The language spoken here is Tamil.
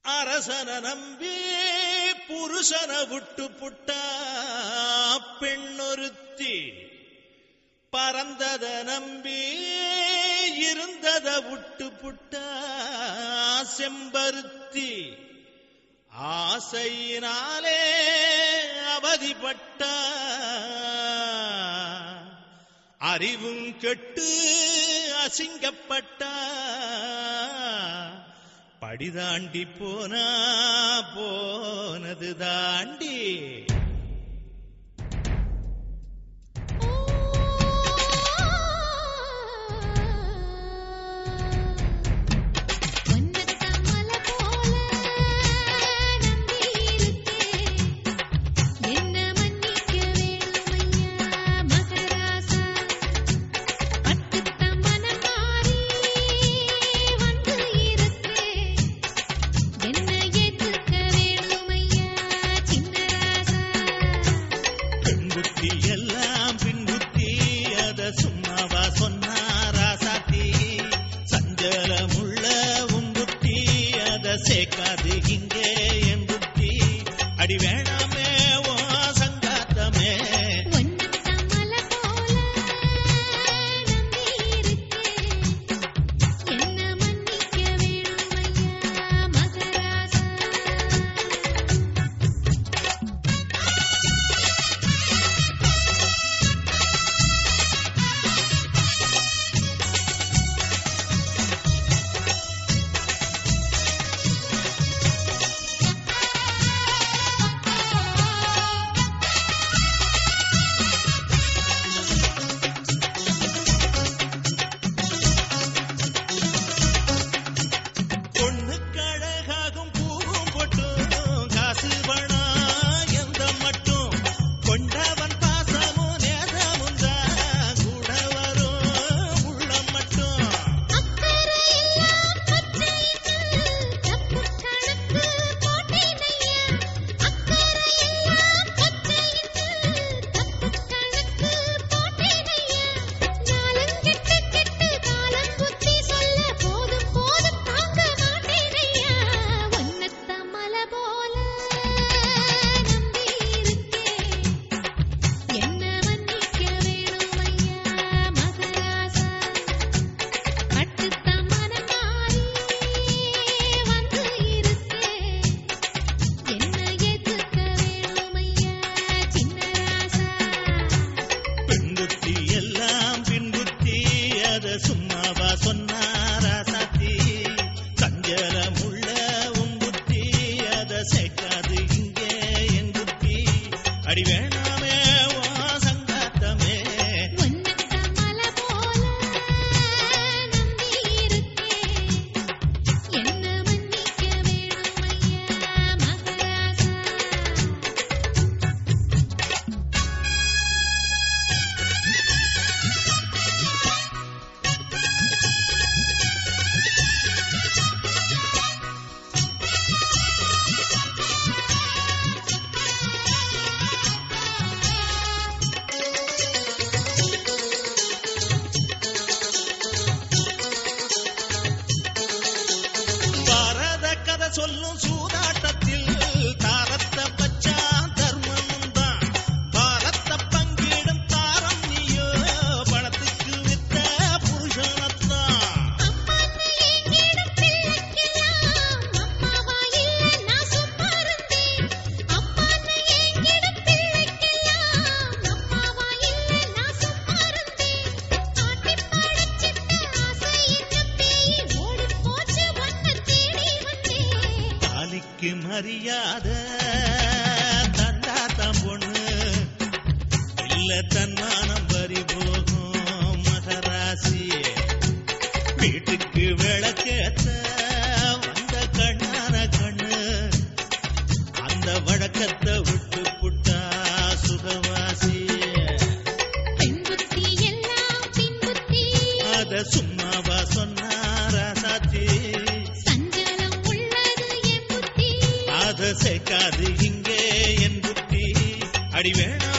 அரசன நம்பி புருஷன விட்டு புட்டா பெண்ணொருத்தி பறந்தத நம்பி இருந்தத விட்டு புட்டா செம்பருத்தி ஆசையினாலே அவதிப்பட்டா அறிவும் கெட்டு அசிங்கப்பட்டா படிதாண்டி போனா போனது தாண்டி வண்ணத்தமல போல நம்பியிருக்கே என்ன மன்னிக்க வேணுமையா மகராசா பட்டுத்த மனம் மாறி வந்து இருக்கே என்ன ஏத்துக்க வேணுமையா சின்னராசா பெண்புத்தி எல்லாம் பின்புத்தி அத சும்மாவா சொன்னாரா சாத்தி சஞ்சலமுள்ள உம்புத்தி அத சேர்க்காது இங்கே என் புத்தி அடி வேணாமே ஓ சங்காத்தமே வண்ணத்தமல போல நம்பியிருக்கே என்ன மன்னிக்க வேணுமையா மகராசா பொண்ணுக்கு அழகாகும் பூவும் பொட்டும் காசு பணம் எந்த மட்டும் கொண்டவன் பாசமும் நேசமும் தான் கூட வரும் உள்ளம் மட்டும் அக்கறை எல்லாம் பச்சைக்கு தப்பு கணக்கு போட்டேனையா அக்கறை எல்லாம் பச்சைக்கு தப்பு கணக்கு போட்டேனையா நாலங்கெட்டு கெட்டு காலம் புத்தி சொல்ல போதும் போதும் தாங்க மாட்டேனையா ஒன்னத்த மலை போல நம்பி இருக்கேன் என்ன மன்னிக்க வேணுமையா மகராசா பட்டுத்த மனம் மாறி வந்து இருக்கே என்ன ஏத்துக்க வேணுமையா சின்னராசா பெண்புத்தி எல்லாம் பின்புத்தி அத சும்மாவா சொன்னாரா சாத்தி சஞ்சலமுள்ள உம்புத்தி அத சேர்க்காது இங்கே என் புத்தி அடி வேணாமே ஓ சங்காத்தமே ஒன்னத்தமல போல நம்பி இருக்கே என்ன மன்னிக்க வேணுமையா மகராசா பாரத கதை சொல்லும் சூதாட்டத்தில் தாரத்த பச்சா தர்மம் தான் பாரத்த பங்கிடும் தாரம் நீயோ பணத்துக்கு வித்த புருஷனத்தான் அம்மான்னு எங்கிடும் பிள்ளைக்கெல்லாம் அம்மாவா இல்ல நான் சும்மா இருந்தேன் அம்மான்னு எங்கிடும் பிள்ளைக்கெல்லாம் அம்மாவா இல்ல நான் சும்மா இருந்தேன் ஆட்டி படைச்சிட்ட ஆசையின் பேய் ஓடி போச்சு ஒன்ன தேடி வந்தேன் தாலிக்கு மரியாதை தந்தாத்தம் பொண்ணு இல்ல தன்மானம் பறி போகும் மகராசி வீட்டுக்கு விளக்கேத்த வந்த கண்ணான கண்ணு அந்த வழக்கத்தை விட்டு புட்டா சுகவாசி பெண் புத்தி எல்லாம் பின் புத்தி அத சும்மாவா சொன்னாரா சாத்தி சஞ்சலம் உள்ளது என் புத்தி அத சேர்க்காது இங்கே என் புத்தி அடி வேணா